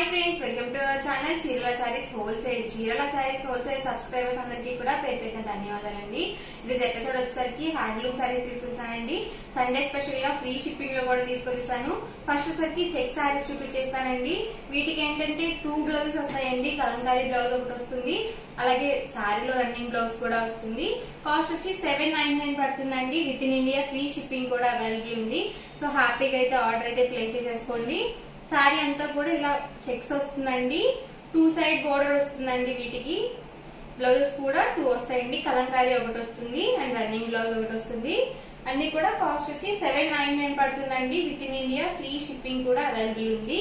friends welcome to our channel చీరల saris wholesale చీరల saris wholesale subscribers అందరికీ కూడా పేరు పెట్టిన ధన్యవాదాలండి ఇది ఎపిసోడ్ వచ్చేసరికి హ్యాండ్లూమ్ సారీస్ తీసుకొస్తానండి సండే స్పెషల్ గా ఫ్రీ షిప్పింగ్ లో కూడా తీసుకొచ్చేసాను ఫస్ట్ వచ్చేసరికి చెక్ సారీస్ చూపించేస్తానండి వీటికి ఏంటంటే టూ బ్లౌజెస్ వస్తాయండి కలంకారీ బ్లౌజ్ ఒకటి వస్తుంది అలాగే సారీలో రన్నింగ్ బ్లౌజ్ కూడా వస్తుంది కాస్ట్ వచ్చి సెవెన్ నైన్ నైన్ పడుతుందండి with in India free shipping కూడా అవైలబుల్ ఉంది సో హ్యాపీగా అయితే ఆర్డర్ అయితే ప్లేస్ చేసేసుకోండి సారీ అంతా కూడా ఇలా చెక్స్ వస్తుందండి టూ సైడ్ బోర్డర్ వస్తుందండి వీటికి బ్లౌజెస్ కూడా టూ వస్తాయండి కలంకారీ ఒకటి వస్తుంది అండ్ రన్నింగ్ బ్లౌజ్ ఒకటి వస్తుంది అన్ని కూడా కాస్ట్ వచ్చి సెవెన్ నైన్ నైన్ పడుతుందండి with in India free shipping కూడా అవైలబుల్ ఉంది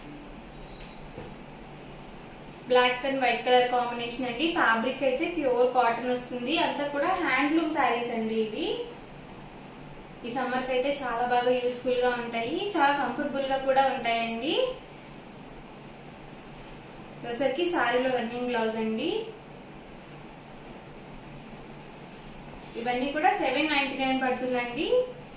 black and white colour combination అండి ఫ్యాబ్రిక్ అయితే ప్యూర్ కాటన్ వస్తుంది అంతా కూడా హ్యాండ్లూమ్ శారీస్ అండి ఇది ఈ సమ్మర్ కి అయితే చాలా బాగా యూస్ఫుల్ గా ఉంటాయి చాలా కంఫర్టబుల్ గా కూడా ఉంటాయండి వచ్చేసరికి శారీలో రన్నింగ్ బ్లౌజ్ అండి ఇవన్నీ కూడా సెవెన్ నైన్టీ నైన్ పడుతుందండి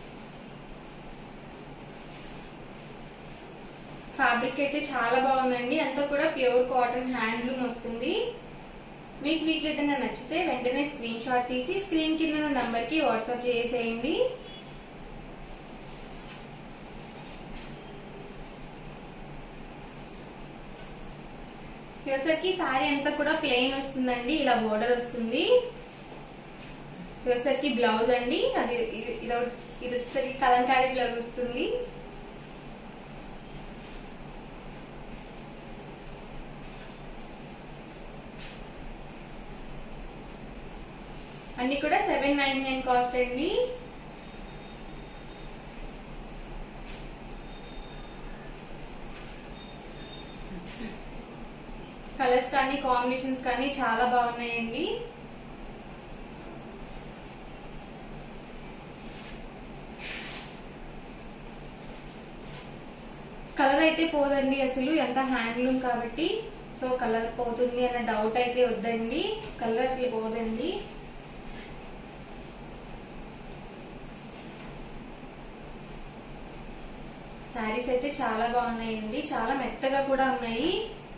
ఫ్యాబ్రిక్ అయితే చాలా బాగుందండి అంతా కూడా ప్యూర్ కాటన్ హ్యాండ్లూమ్ వస్తుంది మీకు వీటిలో ఏదైనా నచ్చితే వెంటనే స్క్రీన్ షాట్ తీసి స్క్రీన్ కింద ఉన్న నంబర్కి వాట్సాప్ చేసేయండి వచ్చేసరికి సారీ అంతా కూడా ప్లెయిన్ వస్తుందండి ఇలా బోర్డర్ వస్తుంది వచ్చేసరికి బ్లౌజ్ అండి అది ఇది ఇది వచ్చి- ఇది వచ్చేసరికి కలంకారీ బ్లౌజ్ వస్తుంది అన్ని కూడా సెవెన్ నైన్ నైన్ కాస్ట్ అండి కలర్స్ కానీ కాంబినేషన్స్ కానీ చాలా బాగున్నాయండి కలర్ అయితే పోదండి అసలు ఎంత హ్యాండ్లూమ్ కాబట్టి సో కలర్ పోతుంది అన్న డౌట్ అయితే వద్దండి కలర్ అసలు పోదండి శారీస్ అయితే చాలా బాగున్నాయండి చాలా మెత్తగా కూడా ఉన్నాయి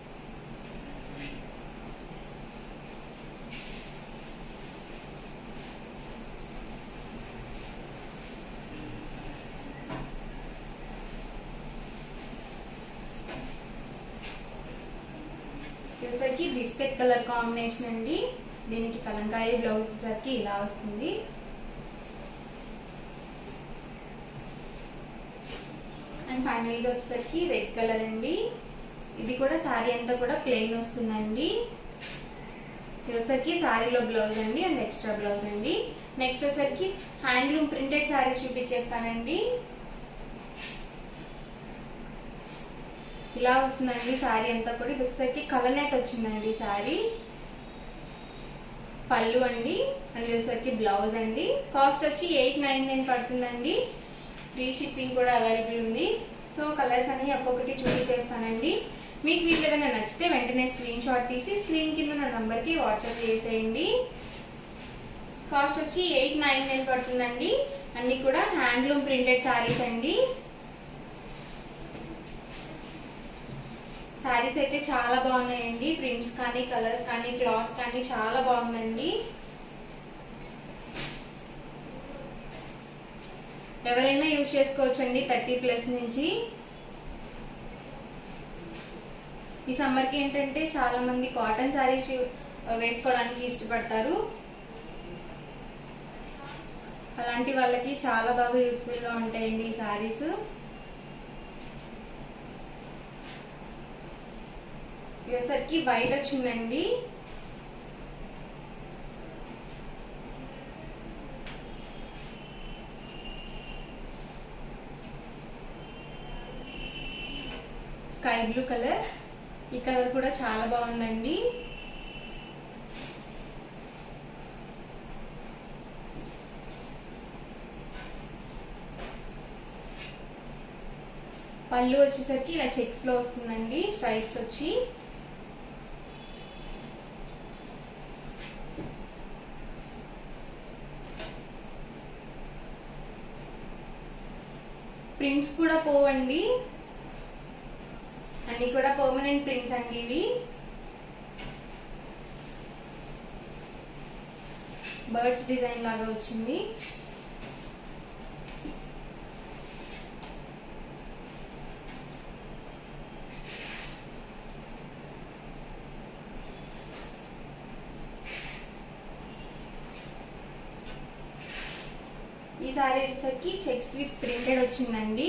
వచ్చేసరికి బిస్కెట్ కలర్ కాంబినేషన్ అండి దీనికి కలంకారీ బ్లౌజ్ వచ్చేసరికి ఇలా వస్తుంది అండ్ ఫైనల్ గా వచ్చేసరికి రెడ్ కలర్ అండి ఇది కూడా శారీ అంతా కూడా ప్లెయిన్ వస్తుందండి ఇది వచ్చేసరికి శారీలో బ్లౌజ్ అండి అండ్ ఎక్స్ట్రా బ్లౌజ్ అండి నెక్స్ట్ వచ్చేసరికి హ్యాండ్లూమ్ ప్రింటెడ్ శారీస్ చూపించేస్తానండి ఇలా వస్తుందండి శారీ అంతా కూడా ఇది వచ్చేసరికి కలర్ అయితే వచ్చిందండి శారీ పళ్ళు అండి అండ్ వచ్చేసరికి బ్లౌజ్ అండి కాస్ట్ వచ్చి ఎయిట్ నైన్ నైన్ పడుతుందండి ఫ్రీ షిప్పింగ్ కూడా అవైలబుల్ ఉంది సో కలర్స్ అన్ని ఒక్కొక్కటి చూపించేస్తానండి మీకు వీటిలో ఏదైనా నచ్చితే వెంటనే స్క్రీన్ షాట్ తీసి స్క్రీన్ కింద ఉన్న నంబర్కి వాట్సాప్ చేసేయండి కాస్ట్ వచ్చి ఎయిట్ నైన్ నైన్ పడుతుందండి అన్ని కూడా హ్యాండ్లూమ్ ప్రింటెడ్ శారీస్ అండి శారీస్ అయితే చాలా బాగున్నాయండి ప్రింట్స్ కానీ కలర్స్ కానీ క్లాత్ కానీ చాలా బాగుందండి ఎవరైనా యూజ్ చేసుకోవచ్చండి థర్టీ ప్లస్ నుంచి ఈ సమ్మర్కి ఏంటంటే చాలా మంది కాటన్ శారీస్ వేసుకోవడానికి ఇష్టపడతారు అలాంటి వాళ్ళకి చాలా బాగా యూస్ఫుల్ గా ఉంటాయండి ఈ శారీస్ ఇదేసరికి వైట్ వచ్చిందండి స్కై బ్లూ కలర్ ఈ కలర్ కూడా చాలా బాగుందండి పళ్ళు వచ్చేసరికి ఇలా చెక్స్ లో వస్తుందండి స్ట్రైప్స్ వచ్చి ప్రింట్స్ కూడా పోవండి అండ్ అన్ని కూడా పర్మనెంట్ ప్రింట్స్ అండి ఇవి బర్డ్స్ డిజైన్ లాగా వచ్చింది ఈ సారీ వచ్చేసరికి చెక్స్ విత్ ప్రింటెడ్ వచ్చిందండి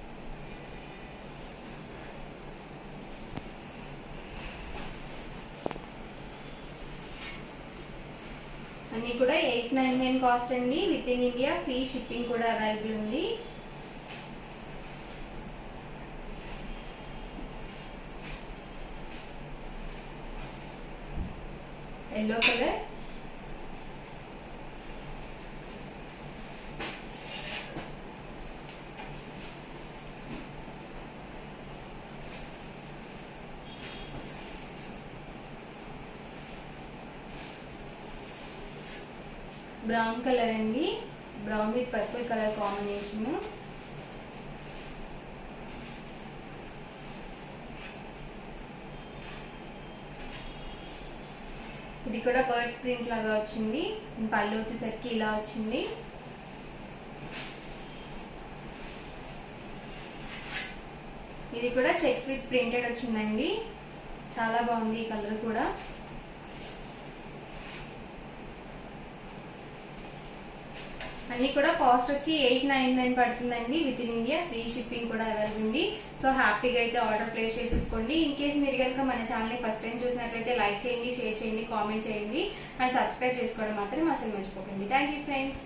అన్ని కూడా ఎయిట్ నైన్ నైన్ కాస్ట్ అండి with in India free shipping కూడా అవైలబుల్ ఉంది ఎల్లో కలర్ బ్రౌన్ కలర్ అండి brown with purple colour combination ఇది కూడా బర్డ్స్ ప్రింట్ లాగా వచ్చింది పళ్ళు వచ్చేసరికి ఇలా వచ్చింది ఇది కూడా చెక్స్ విత్ ప్రింటెడ్ వచ్చిందండి చాలా బాగుంది ఈ కలర్ కూడా అన్ని కూడా కాస్ట్ వచ్చి ఎయిట్ నైన్ నైన్ పడుతుందండి with in India free shipping కూడా అవైలబుల్ ఉంది సో హ్యాపీగా అయితే ఆర్డర్ ప్లేస్ చేసేసుకోండి ఇన్ కేస్ మీరు కనుక మన ఛానల్ని ఫస్ట్ టైం చూసినట్లయితే లైక్ చేయండి షేర్ చేయండి కామెంట్ చేయండి అండ్ సబ్స్క్రైబ్ చేసుకోవడం మాత్రం అసలు మర్చిపోకండి థ్యాంక్ యూ ఫ్రెండ్స్